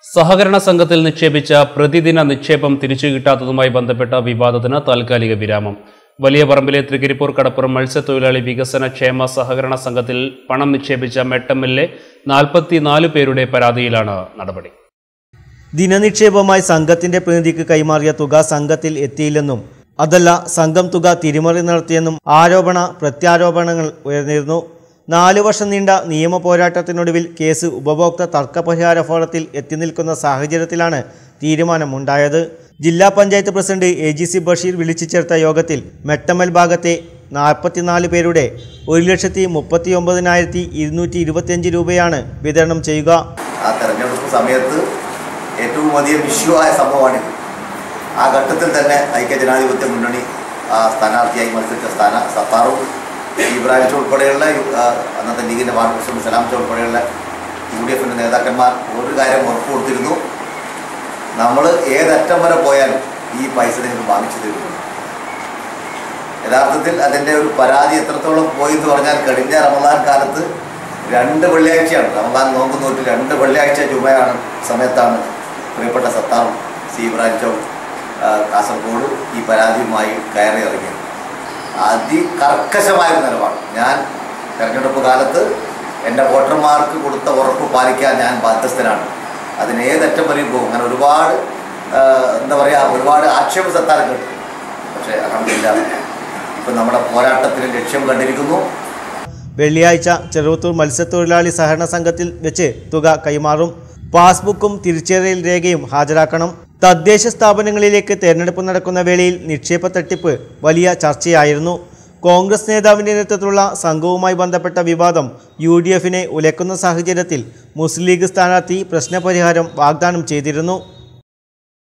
സഹകരണ സംഘത്തിൽ നിക്ഷേപിച്ച പ്രതിദിന നിക്ഷേപം തിരിച്ചു കിട്ടാത്തതുമായി ബന്ധപ്പെട്ട വിവാദത്തിന് താൽക്കാലിക വിരാമം വലിയ പറമ്പിലെ തൃക്കരിപ്പൂർ കടപ്പുറം മത്സ്യത്തൊഴിലാളി വികസന ക്ഷേമ സഹകരണ സംഘത്തിൽ പണം നിക്ഷേപിച്ച മെട്ടമ്മലിലെ നാൽപ്പത്തിനാല് പേരുടെ പരാതിയിലാണ് നടപടി ദിനനിക്ഷേപമായി സംഘത്തിന്റെ പ്രതിനിധിക്ക് കൈമാറിയ തുക സംഘത്തിൽ എത്തിയില്ലെന്നും അതല്ല സംഘം തുക തിരിമറി നടത്തിയെന്നും ആരോപണ പ്രത്യാരോപണങ്ങൾ ഉയർന്നിരുന്നു നാലു വർഷം നീണ്ട നിയമ പോരാട്ടത്തിനൊടുവിൽ കേസ് ഉപഭോക്തൃ തർക്കപരിഹാര ഫോറത്തിൽ എത്തി നിൽക്കുന്ന സാഹചര്യത്തിലാണ് തീരുമാനമുണ്ടായത് ജില്ലാ panchayat president A G C Basheer വിളിച്ചു ചേർത്ത യോഗത്തിൽ മെട്ടമ്മൽ ഭാഗത്തെ നാൽപ്പത്തിനാല് പേരുടെ ഒരു ലക്ഷത്തി മുപ്പത്തി ഒമ്പതിനായിരത്തി ഇരുന്നൂറ്റി ഇരുപത്തിയഞ്ച് രൂപയാണ് വിതരണം ചെയ്യുക ആ തെരഞ്ഞെടുപ്പ് സമയത്ത് ഏറ്റവും അധികം ഇഷ്യൂ ആയ സംഭവമാണിത് ആ ഘട്ടത്തിൽ തന്നെ ഐക്യജനാധിപത്യ മുന്നണി ആ സ്ഥാനാർത്ഥിയായി മത്സരിച്ച സ്ഥാന സത്താറും ഇബ്രാഹിം ഉൾപ്പെടെയുള്ള യു- ആ, അന്നത്തെ ലീഗിൻ്റെ വാർഡ് പ്രസിഡന്റ് സലാം ഉൾപ്പെടെയുള്ള യു ഡി എഫിൻ്റെ നേതാക്കന്മാർ ഒരു കാര്യം ഉറപ്പ് കൊടുത്തിരുന്നു നമ്മൾ ഏതറ്റം വരെ പോയാലും ഈ പൈസ നിങ്ങൾക്ക് വാങ്ങിച്ചു തരുന്നു യഥാർത്ഥത്തിൽ അതിൻ്റെ ഒരു പരാതി എത്രത്തോളം പോയി എന്ന് പറഞ്ഞാൽ കഴിഞ്ഞ റമദാൻ കാലത്ത് രണ്ട് വെള്ളിയാഴ്ചയാണ് റമദാൻ നോമ്പ് നോറ്റ് രണ്ട് വെള്ളിയാഴ്ച ജുമയാണ് സമയത്താണ് പ്രിയപ്പെട്ട സത്താറും സി ഇബ്രാഹിം ചൗ ആ, കാസർഗോഡ് ഈ പരാതിയുമായി കയറി ഇറങ്ങിയത് അതികർക്കശമായ ഒരു നിലപാട് ഞാൻ തെരഞ്ഞെടുപ്പ് കാലത്ത് എൻ്റെ വോട്ടർമാർക്ക് കൊടുത്ത ഉറപ്പ് പാലിക്കാൻ ഞാൻ ബാധ്യസ്ഥനാണ് അതിന് ഏതറ്റം വരെയും പോകും അങ്ങനെ ഒരുപാട് ആ, എന്താ പറയുക ഒരുപാട് ആക്ഷേപ സത്താർ കേട്ടു പക്ഷേ അലഹമില്ല ഇപ്പം നമ്മുടെ പോരാട്ടത്തിന് ലക്ഷ്യം കണ്ടിരിക്കുന്നു വെള്ളിയാഴ്ച ചെറുവത്തൂർ മത്സ്യത്തൊഴിലാളി സഹകരണ സംഘത്തിൽ വെച്ച് തുക കൈമാറും പാസ്ബുക്കും തിരിച്ചറിയൽ രേഖയും ഹാജരാക്കണം തദ്ദേശ സ്ഥാപനങ്ങളിലേക്ക് തെരഞ്ഞെടുപ്പ് നടക്കുന്ന വേളയിൽ നിക്ഷേപ തട്ടിപ്പ് വലിയ ചർച്ചയായിരുന്നു കോൺഗ്രസ് നേതാവിൻ്റെ നേതൃത്വത്തിലുള്ള സംഘവുമായി ബന്ധപ്പെട്ട വിവാദം യു ഡി എഫിനെ ഉലക്കുന്ന സാഹചര്യത്തിൽ മുസ്ലിം ലീഗ് സ്ഥാനാർത്ഥി പ്രശ്നപരിഹാരം വാഗ്ദാനം ചെയ്തിരുന്നു